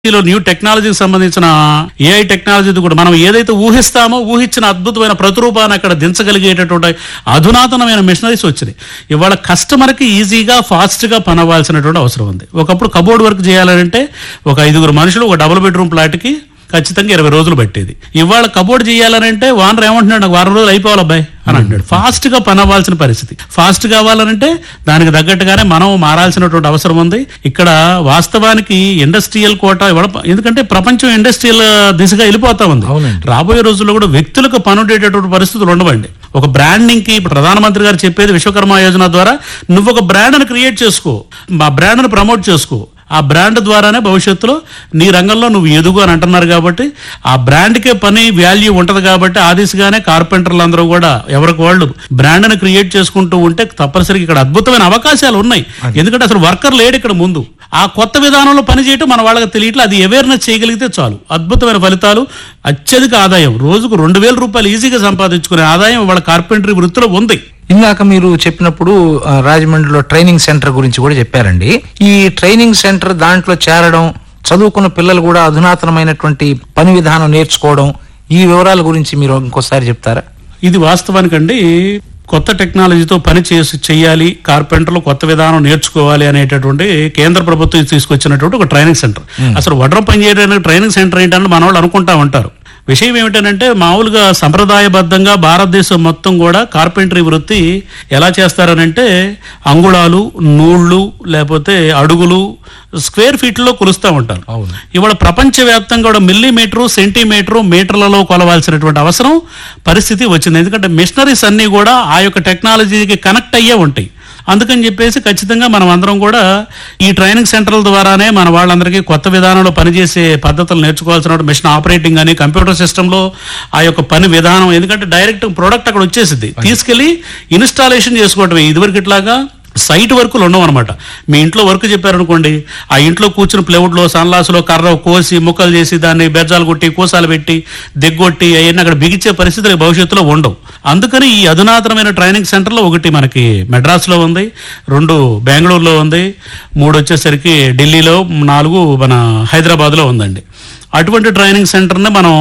లో న్యూ టెక్నాలజీకి సంబంధించిన ఏఐ టెక్నాలజీ కూడా మనం ఏదైతే ఊహిస్తామో ఊహించిన అద్భుతమైన ప్రతిరూపాన్ని అక్కడ దించగలిగేటటువంటి అధునాతనమైన మిషనరీస్ వచ్చినాయి ఇవాళ కస్టమర్కి ఈజీగా ఫాస్ట్గా పని అవ్వాల్సినటువంటి అవసరం ఉంది ఒకప్పుడు కబోర్డ్ వర్క్ చేయాలంటే ఒక ఐదుగురు మనుషులు ఒక డబుల్ బెడ్రూమ్ ప్లాట్కి ఖచ్చితంగా ఇరవై రోజులు పట్టేది ఇవాళ కబోర్డ్ చేయాలనంటే వానర్ ఏమంటున్నాడు నాకు వారం రోజులు అయిపోవాలి అబ్బాయి అని అంటాడు ఫాస్ట్ గా పని అవ్వాల్సిన పరిస్థితి ఫాస్ట్ కావాలనంటే దానికి తగ్గట్టుగానే మనం మారాల్సినటువంటి అవసరం ఉంది ఇక్కడ వాస్తవానికి ఇండస్ట్రియల్ కోట ఇవాళ ఎందుకంటే ప్రపంచం ఇండస్ట్రియల్ దిశగా వెళ్ళిపోతా ఉంది అవునండి. రాబోయే రోజుల్లో కూడా వ్యక్తులకు పనుండేటటువంటి పరిస్థితులు ఉండవండి ఒక బ్రాండింగ్ కి ఇప్పుడు ప్రధానమంత్రి గారు చెప్పేది విశ్వకర్మ యోజన ద్వారా నువ్వు ఒక బ్రాండ్ని క్రియేట్ చేసుకో మా బ్రాండ్ని ప్రమోట్ చేసుకో ఆ బ్రాండ్ ద్వారానే భవిష్యత్తులో నీ రంగంలో నువ్వు ఎదుగు అని అంటున్నారు కాబట్టి ఆ బ్రాండ్కే పని వాల్యూ ఉంటది కాబట్టి ఆ దిశగానే కార్పెంటర్లు అందరూ కూడా ఎవరికి వాళ్ళు బ్రాండ్ని క్రియేట్ చేసుకుంటూ ఉంటే తప్పనిసరిగా ఇక్కడ అద్భుతమైన అవకాశాలు ఉన్నాయి ఎందుకంటే అసలు వర్కర్ లేడు ఇక్కడ ముందు ఆ కొత్త విధానంలో పని చేయటం మన వాళ్ళకి తెలియట్లేదు అది అవేర్నెస్ చేయగలిగితే చాలు అద్భుతమైన ఫలితాలు అత్యధిక ఆదాయం రోజుకు రెండు వేల రూపాయలు ఈజీగా సంపాదించుకునే ఆదాయం వాళ్ళ కార్పెంటరీ వృత్తిలో ఉంది ఇందాక మీరు చెప్పినప్పుడు ఆ, రాజమండ్రిలో ట్రైనింగ్ సెంటర్ గురించి కూడా చెప్పారండి ఈ ట్రైనింగ్ సెంటర్ దాంట్లో చేరడం చదువుకున్న పిల్లలు కూడా అధునాతనమైనటువంటి పని విధానం నేర్చుకోవడం ఈ వివరాల గురించి మీరు ఇంకోసారి చెప్తారా ఇది వాస్తవానికండి కొత్త టెక్నాలజీతో పని చేసి చేయాలి కార్పెంటర్లు కొత్త విధానం నేర్చుకోవాలి అనేటటువంటి కేంద్ర ప్రభుత్వం తీసుకొచ్చినటువంటి ఒక ట్రైనింగ్ సెంటర్ అసలు వడ్రం పని చేయడానికి ట్రైనింగ్ సెంటర్ ఏంటంటే మన వాళ్ళు అనుకుంటా ఉంటారు విషయం ఏమిటంటే మామూలుగా సంప్రదాయబద్ధంగా భారతదేశం మొత్తం కూడా కార్పెంటరీ వృత్తి ఎలా చేస్తారనంటే అంగుళాలు నూళ్ళు లేకపోతే అడుగులు స్క్వేర్ ఫీట్లో కొలుస్తూ ఉంటారు అవును. ఇవాళ ప్రపంచవ్యాప్తంగా కూడా మిల్లీమీటరు సెంటీమీటరు మీటర్లలో కొలవాల్సినటువంటి అవసరం పరిస్థితి వచ్చింది ఎందుకంటే మిషనరీస్ అన్నీ కూడా ఆ యొక్క టెక్నాలజీకి కనెక్ట్ అయ్యే ఉంటాయి అందుకని చెప్పేసి ఖచ్చితంగా మనం అందరం కూడా ఈ ట్రైనింగ్ సెంటర్ల ద్వారానే మన వాళ్ళందరికీ కొత్త విధానంలో పనిచేసే పద్ధతులు నేర్చుకోవాల్సిన మిషన్ ఆపరేటింగ్ అని కంప్యూటర్ సిస్టంలో ఆ యొక్క పని విధానం ఎందుకంటే డైరెక్ట్ ప్రోడక్ట్ అక్కడ వచ్చేసింది తీసుకెళ్లి ఇన్స్టాలేషన్ చేసుకోవటమే ఇదివరకు ఇట్లాగా సైట్ వర్కులు ఉండవు అనమాట మీ ఇంట్లో వర్క్ చెప్పారనుకోండి ఆ ఇంట్లో కూర్చుని ప్లేవుడ్లో సన్లాసులో కర్ర కోసి ముక్కలు చేసి దాన్ని బెజ్జాలు కొట్టి కూసాలు పెట్టి దిగ్గొట్టి అవన్నీ అక్కడ బిగించే పరిస్థితులు భవిష్యత్తులో ఉండవు అందుకని ఈ అధునాతనమైన ట్రైనింగ్ సెంటర్లో ఒకటి మనకి మెడ్రాస్లో ఉంది రెండు బెంగళూరులో ఉంది మూడు వచ్చేసరికి ఢిల్లీలో నాలుగు మన హైదరాబాద్లో ఉందండి అటువంటి ట్రైనింగ్ సెంటర్ని మనం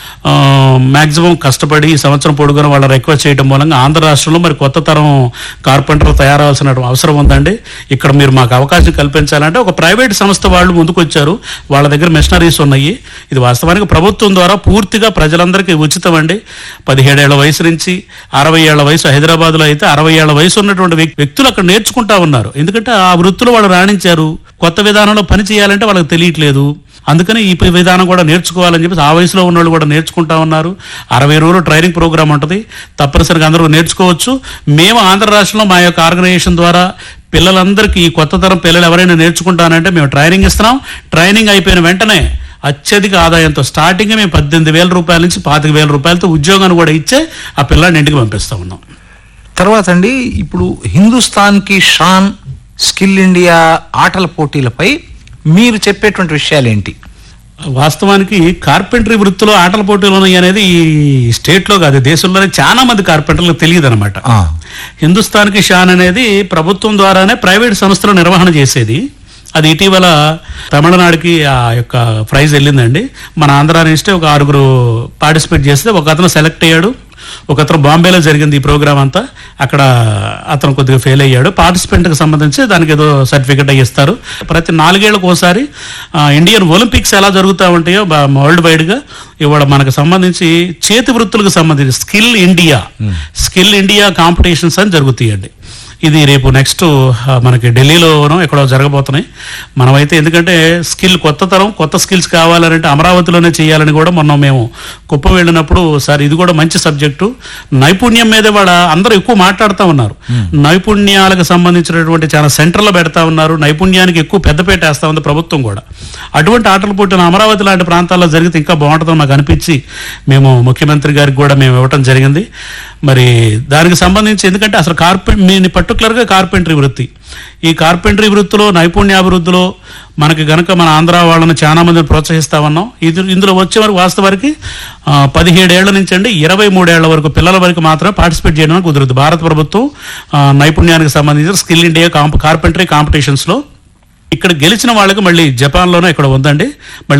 మ్యాక్సిమం కష్టపడి ఈ సంవత్సరం పొడుగున వాళ్ళ రిక్వెస్ట్ చేయడం మూలంగా ఆంధ్ర రాష్ట్రంలో మరి కొత్త తరం కార్పెంటర్ తయారవలసిన అవసరం ఉందండి ఇక్కడ మీరు మాకు అవకాశం కల్పించాలంటే ఒక ప్రైవేట్ సంస్థ వాళ్ళు ముందుకొచ్చారు వాళ్ళ దగ్గర మిషనరీస్ ఉన్నాయి ఇది వాస్తవానికి ప్రభుత్వం ద్వారా పూర్తిగా ప్రజలందరికీ ఉచితం అండి పదిహేడేళ్ల వయసు నుంచి అరవై ఏళ్ల వయసు హైదరాబాద్లో అయితే అరవై ఏళ్ల వయసు ఉన్నటువంటి వ్యక్- వ్యక్తులు అక్కడ నేర్చుకుంటా ఉన్నారు ఎందుకంటే ఆ వృత్తిలో వాళ్ళు రాణించారు కొత్త విధానంలో పని చేయాలంటే వాళ్ళకి తెలియట్లేదు అందుకని ఈ ప- విధానం కూడా నేర్చుకోవాలని చెప్పి ఆ వయసులో ఉన్న వాళ్ళు కూడా నేర్చుకుంటా ఉన్నారు అరవై రోజులు ట్రైనింగ్ ప్రోగ్రామ్ ఉంటుంది తప్పనిసరిగా అందరూ నేర్చుకోవచ్చు మేము ఆంధ్ర రాష్ట్రంలో మా యొక్క ఆర్గనైజేషన్ ద్వారా పిల్లలందరికీ ఈ కొత్త తరం పిల్లలు ఎవరైనా నేర్చుకుంటానంటే మేము ట్రైనింగ్ ఇస్తున్నాం ట్రైనింగ్ అయిపోయిన వెంటనే అత్యధిక ఆదాయంతో స్టార్టింగ్ మేము పద్దెనిమిది వేల రూపాయల నుంచి పాతిక వేల రూపాయలతో ఉద్యోగాన్ని కూడా ఇచ్చే ఆ పిల్లాడిని ఇంటికి పంపిస్తా ఉన్నాం తర్వాత అండి ఇప్పుడు హిందుస్థాన్ కి షాన్ స్కిల్ ఇండియా ఆటల పోటీలపై మీరు చెప్పేటువంటి విషయాలు ఏంటి వాస్తవానికి కార్పెంటరీ వృత్తిలో ఆటల పోటీలు ఉన్నాయి అనేది ఈ స్టేట్లో కాదు దేశంలోనే చాలా మంది కార్పెంటర్లకు తెలియదు అనమాట హిందుస్థాన్కి షాన్ అనేది ప్రభుత్వం ద్వారానే ప్రైవేట్ సంస్థలు నిర్వహణ చేసేది అది ఇటీవల తమిళనాడుకి ఆ యొక్క ప్రైజ్ వెళ్ళిందండి మన ఆంధ్ర నుంచి ఒక ఆరుగురు పార్టిసిపేట్ చేస్తే ఒక అతను సెలెక్ట్ అయ్యాడు ఒక అతను బాంబేలో జరిగింది ఈ ప్రోగ్రామ్ అంతా అక్కడ అతను కొద్దిగా ఫెయిల్ అయ్యాడు పార్టిసిపెంట్కి సంబంధించి దానికి ఏదో సర్టిఫికెట్ ఇస్తారు ప్రతి నాలుగేళ్లకు ఒకసారి ఆ, ఇండియన్ ఒలింపిక్స్ ఎలా జరుగుతూ ఉంటాయో బా- వరల్డ్ వైడ్గా ఇవాళ మనకు సంబంధించి చేతి వృత్తులకు సంబంధించి skill India skill India competitions అని జరుగుతాయండి ఇది రేపు నెక్స్ట్ ఆ, మనకి ఢిల్లీలోనో ఎక్కడో జరగబోతున్నాయి మనమైతే ఎందుకంటే స్కిల్ కొత్త తరం కొత్త స్కిల్స్ కావాలంటే అమరావతిలోనే చేయాలని కూడా మొన్న మేము కుప్పం వెళ్ళినప్పుడు సార్ ఇది కూడా మంచి సబ్జెక్టు నైపుణ్యం మీద వాళ్ళ అందరూ ఎక్కువ మాట్లాడుతూ ఉన్నారు నైపుణ్యాలకు సంబంధించినటువంటి చాలా సెంటర్లు పెడతా ఉన్నారు నైపుణ్యానికి ఎక్కువ పెద్దపేట వేస్తా ఉంది ప్రభుత్వం కూడా అటువంటి ఆటల పోటీలు అమరావతి లాంటి ప్రాంతాల్లో జరిగితే ఇంకా బాగుంటుందని మాకు అనిపించి మేము ముఖ్యమంత్రి గారికి కూడా మేము ఇవ్వటం జరిగింది మరి దానికి సంబంధించి ఎందుకంటే అసలు కార్పెంట్ మీ పర్టికులర్గా కార్పెంటరీ వృత్తి ఈ కార్పెంటరీ వృత్తిలో నైపుణ్యాభివృద్ధిలో మనకి గనక మన ఆంధ్ర వాళ్ళని చాలా మందిని ప్రోత్సహిస్తా ఉన్నాం ఇది ఇందులో వచ్చే వరకు వాస్తవానికి ఆ, పదిహేడేళ్ల నుంచి అండి ఇరవై మూడేళ్ల వరకు పిల్లల వరకు మాత్రమే పార్టిసిపేట్ చేయడానికి కుదురుతుంది భారత ప్రభుత్వం ఆ, నైపుణ్యానికి సంబంధించిన స్కిల్ ఇండియా కాంప్ కార్పెంటరీ కాంపిటీషన్స్లో ఇక్కడ గెలిచిన వాళ్ళకి మళ్ళీ జపాన్లోనే ఇక్కడ ఉందండి మళ్ళీ